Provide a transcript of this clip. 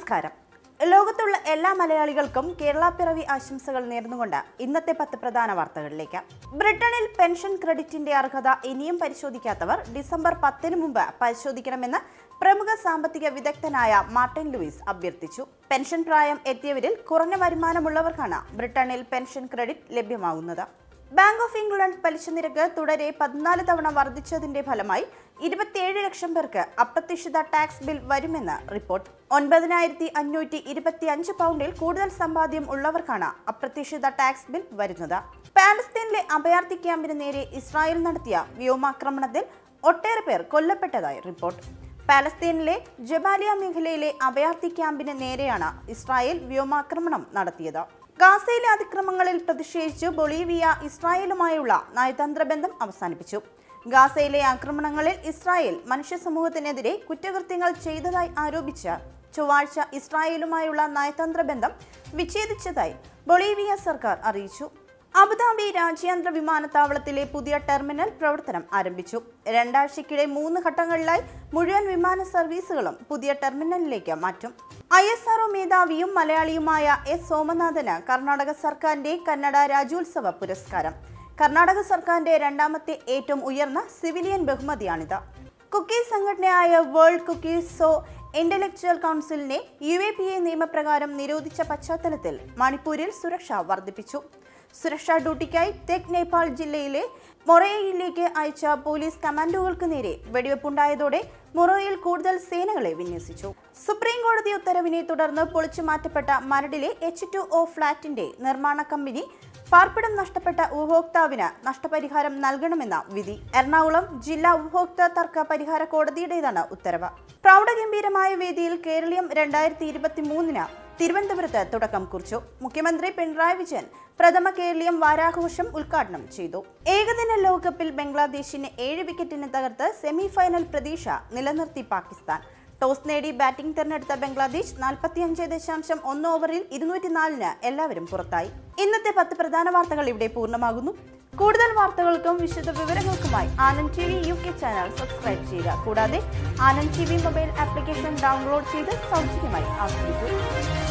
നമസ്കാരം ലോകത്തുള്ള എല്ലാ മലയാളികൾക്കും കേരള പിറവി ആശംസകൾ നേർന്നുകൊണ്ട് ഇന്നത്തെ പത്ത് പ്രധാന വാർത്തകളിലേക്ക് ബ്രിട്ടനിൽ പെൻഷൻ ക്രെഡിറ്റിന്റെ അർഹത ഇനിയും പരിശോധിക്കാത്തവർ ഡിസംബർ പത്തിന് മുമ്പ് പരിശോധിക്കണമെന്ന് പ്രമുഖ സാമ്പത്തിക വിദഗ്ധനായ മാർട്ടിൻ ലൂയിസ് അഭ്യർത്ഥിച്ചു പെൻഷൻ പ്രായം എത്തിയവരിൽ കുറഞ്ഞ വരുമാനമുള്ളവർക്കാണ് ബ്രിട്ടനിൽ പെൻഷൻ ക്രെഡിറ്റ് ലഭ്യമാകുന്നത് ബാങ്ക് ഓഫ് ഇംഗ്ലണ്ട് പലിശ നിരക്ക് തുടരെ പതിനാല് തവണ വർദ്ധിച്ചതിന്റെ ഫലമായി ഇരുപത്തിയേഴ് ലക്ഷം പേർക്ക് അപ്രതീക്ഷിത ടാക്സ് ബിൽ വരുമെന്ന് റിപ്പോർട്ട് ഒൻപതിനായിരത്തി അഞ്ഞൂറ്റി ഇരുപത്തി അഞ്ച് പൗണ്ടിൽ കൂടുതൽ സമ്പാദ്യം ഉള്ളവർക്കാണ് അപ്രതീക്ഷിത ടാക്സ് ബിൽ വരുന്നത് പാലസ്തീനിലെ അഭയാർത്ഥി ക്യാമ്പിന് നേരെ ഇസ്രായേൽ നടത്തിയ വ്യോമാക്രമണത്തിൽ ഒട്ടേറെ പേർ കൊല്ലപ്പെട്ടതായി റിപ്പോർട്ട് പാലസ്തീനിലെ ജബാലിയ മേഖലയിലെ അഭയാർത്ഥി ക്യാമ്പിന് നേരെയാണ് ഇസ്രായേൽ വ്യോമാക്രമണം നടത്തിയത് ഗാസയിലെ അതിക്രമങ്ങളിൽ പ്രതിഷേധിച്ച് ബൊളീവിയ ഇസ്രായേലുമായുള്ള നയതന്ത്ര ബന്ധം അവസാനിപ്പിച്ചു ഗാസയിലെ ആക്രമണങ്ങളിൽ ഇസ്രായേൽ മനുഷ്യ സമൂഹത്തിനെതിരെ കുറ്റകൃത്യങ്ങൾ ചെയ്തതായി ആരോപിച്ച് ചൊവ്വാഴ്ച ഇസ്രായേലുമായുള്ള നയതന്ത്ര ബന്ധം വിച്ഛേദിച്ചതായി ബൊളീവിയ സർക്കാർ അറിയിച്ചു അബുദാബി രാജ്യാന്തര വിമാനത്താവളത്തിലെ പുതിയ ടെർമിനൽ പ്രവർത്തനം ആരംഭിച്ചു രണ്ടാഴ്ചക്കിടെ മൂന്ന് ഘട്ടങ്ങളിലായി മുഴുവൻ വിമാന സർവീസുകളും പുതിയ ടെർമിനലിലേക്ക് മാറ്റും ഐ എസ് ആർഒ മേധാവിയും മലയാളിയുമായ എസ് സോമനാഥന് കർണാടക സർക്കാരിന്റെ കന്നഡ രാജ്യോത്സവ പുരസ്കാരം കർണാടക സർക്കാരിന്റെ രണ്ടാമത്തെ ഏറ്റവും ഉയർന്ന സിവിലിയൻ ബഹുമതിയാണിത് കുക്കീസ് സംഘടനയായ വേൾഡ് കുക്കീസ് സോ ഇന്റലക്ച്വൽ കൗൺസിലിനെ യു എ പി എ നിയമപ്രകാരം നിരോധിച്ച പശ്ചാത്തലത്തിൽ മണിപ്പൂരിൽ സുരക്ഷ വർദ്ധിപ്പിച്ചു സുരക്ഷാ ഡ്യൂട്ടിക്കായി തെക്ക് നേപ്പാൾ ജില്ലയിലെ മൊറേയിലേക്ക് അയച്ച പോലീസ് കമാൻഡോകൾക്ക് നേരെ വെടിവെപ്പുണ്ടായതോടെ മൊറോയിൽ കൂടുതൽ സേനകളെ വിന്യസിച്ചു സുപ്രീം കോടതി ഉത്തരവിനെ തുടർന്ന് പൊളിച്ചു മാറ്റപ്പെട്ട മരടിലെ എച്ച് ടു ഒ ഫ്ളാറ്റിന്റെ നിർമ്മാണ കമ്പനി പാർപ്പിടം നഷ്ടപ്പെട്ട ഉപഭോക്താവിന് നഷ്ടപരിഹാരം നൽകണമെന്ന വിധി എറണാകുളം ജില്ലാ ഉപഭോക്തൃ തർക്ക പരിഹാര കോടതിയുടേതാണ് ഉത്തരവ് പ്രൗഢഗംഭീരമായ വേദിയിൽ കേരളീയം രണ്ടായിരത്തി ഇരുപത്തി മൂന്നിന് തിരുവനന്തപുരത്ത് തുടക്കം കുറിച്ചു മുഖ്യമന്ത്രി പിണറായി വിജയൻ പ്രഥമ കേരളീയം വാരാഘോഷം ഉദ്ഘാടനം ചെയ്തു ഏകദിന ലോകകപ്പിൽ ബംഗ്ലാദേശിനെ ഏഴ് വിക്കറ്റിന് തകർത്ത് സെമി ഫൈനൽ പ്രതീക്ഷ നിലനിർത്തി പാകിസ്ഥാൻ ടോസ് നേടി ബാറ്റിംഗ് തിരഞ്ഞെടുത്ത ബംഗ്ലാദേശ് നാൽപ്പത്തിയഞ്ച് ദശാംശം ഒന്ന് ഓവറിൽ ഇരുന്നൂറ്റിനാലിന് എല്ലാവരും പുറത്തായി ഇന്നത്തെ പത്ത് പ്രധാന വാർത്തകൾ ഇവിടെ പൂർണ്ണമാകുന്നു കൂടുതൽ വാർത്തകൾക്കും വിശദ വിവരങ്ങൾക്കുമായി Anand T V U K channel subscribe ചെയ്യുക കൂടാതെ Anand T V mobile application download ചെയ്ത് സൗജന്യമായി ആസ്വദിക്കൂ